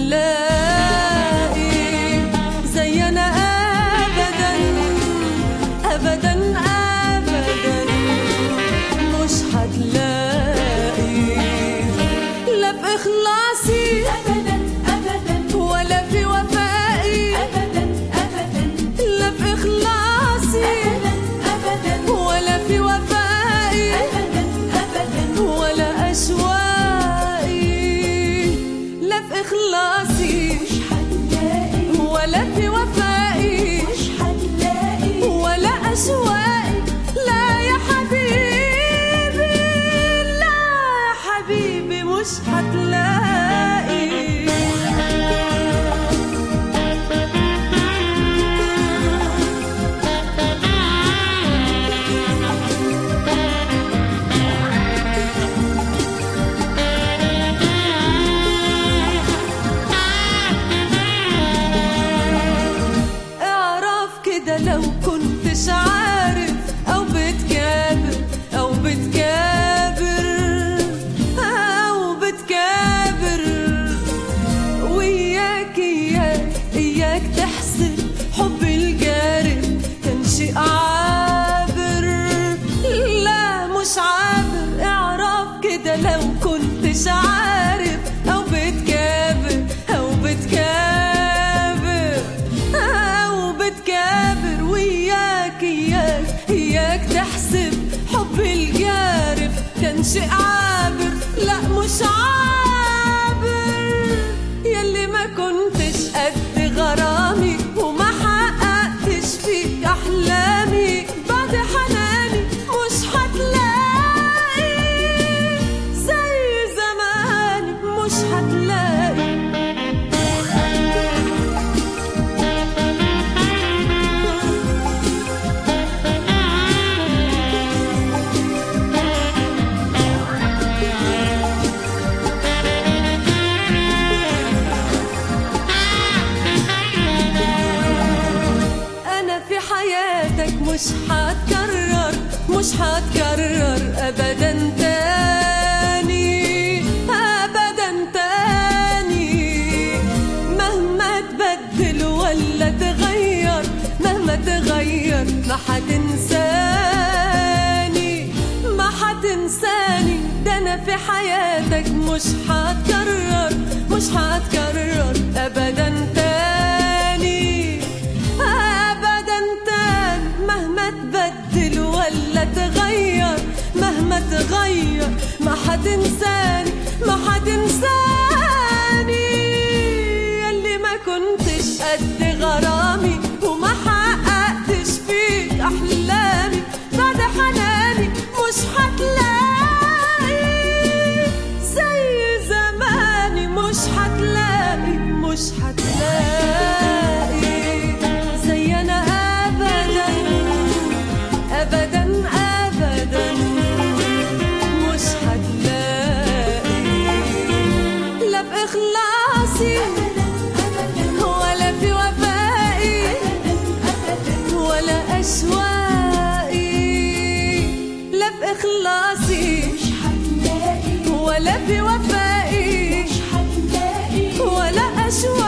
هتلاقي زي انا ابدا ابدا ابدا مش هتلاقي لا في اخلاصي أبدا أبدا ولا في وفائي أبدا أبدا لا في اخلاصي أبدا ولا في وفائي أبدا أبدا ولا أشواقي لا في إخلاصي مش هتلاقي ولا في وفائي مش هتلاقي ولا أشواقي لا يا حبيبي لا يا حبيبي مش هتلاقي اعرف كده لو كنتش عارف او بتكابر او بتكابر او بتكابر وياك اياك اياك تحسب حب الجارف كان شيء عابر لا مش عابر اعرف كده لو كنتش عارف او بتكابر او بتكابر او بتكابر وياك اياك اياك تحسب حب الجارف كان شيء عابر لا مش عابر يلي ما كنتش قد غرامي وما حققتش فيك احلامي بعد حناني مش هتلاقي زي زماني مش هتلاقي أنا في حياتك مش هتكرر مش هتكرر أبدا تاني أبدا تاني مهما تبدل ولا تغير مهما تغير ما حتنساني ما حتنساني ده أنا في حياتك مش هتكرر مش هتكرر أبدا تاني ابدا تاني مهما تبدل ولا تغير مهما تغير ما حتنساني ما حتنساني يلي ما كنتش قد غرامي وما حققتش فيك احلامي بعد حناني مش هتلاقي زي زماني مش هتلاقي مش هتلاقي زي انا ابدا ابدا ابدا مش هتلاقي لا في اخلاصي ولا في وفائي ولا اشواقي لا في اخلاصي مش هتلاقي ولا في وفائي مش هتلاقي ولا أشواقي